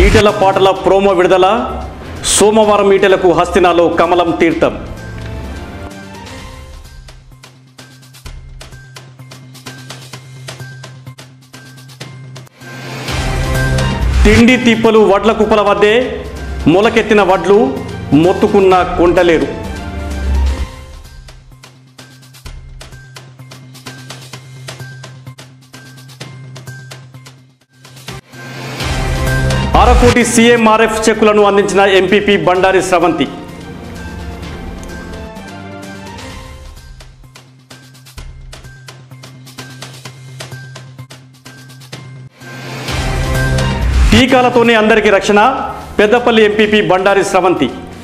ఈటెల పాటల ప్రోమో విడుదల సోమవారం ఈటెలకు హస్తినాలో కమలం తీర్థం తిండి తిప్పలు వడ్ల కుప్పల వద్దే మొలకెత్తిన వడ్లు మొత్తుకున్న కొంటలేరు అరకోటి సీఎంఆర్ఎఫ్ చెక్కులను అందించిన ఎంపీపీ బండారి స్రవంతి టీకాలతోనే అందరికీ రక్షణ పెద్దపల్లి ఎంపీపీ బండారి స్రవంతి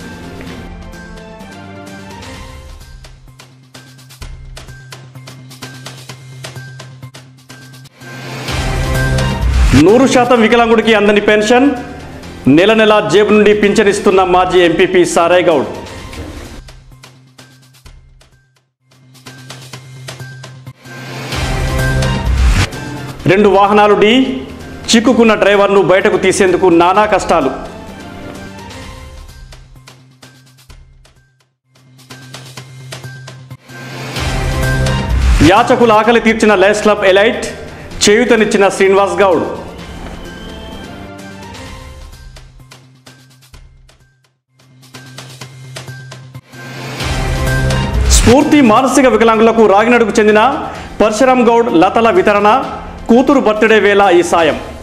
నూరు శాతం వికలాంగుడికి అందని పెన్షన్ నెల నెల జేబు నుండి పింఛనిస్తున్న మాజీ ఎంపీపీ సారాయ్ గౌడ్ రెండు వాహనాలు ఢీ చిక్కుకున్న డ్రైవర్ను బయటకు తీసేందుకు నానా కష్టాలు యాచకుల ఆకలి తీర్చిన లయన్స్ క్లబ్ ఎలైట్ చేయుతనిచ్చిన శ్రీనివాస్ గౌడ్ స్ఫూర్తి మానసిక వికలాంగులకు రాగినడుకు చెందిన పరశురామ్ గౌడ్ లతల వితరణ కూతురు బర్త్డే వేళ ఈ సాయం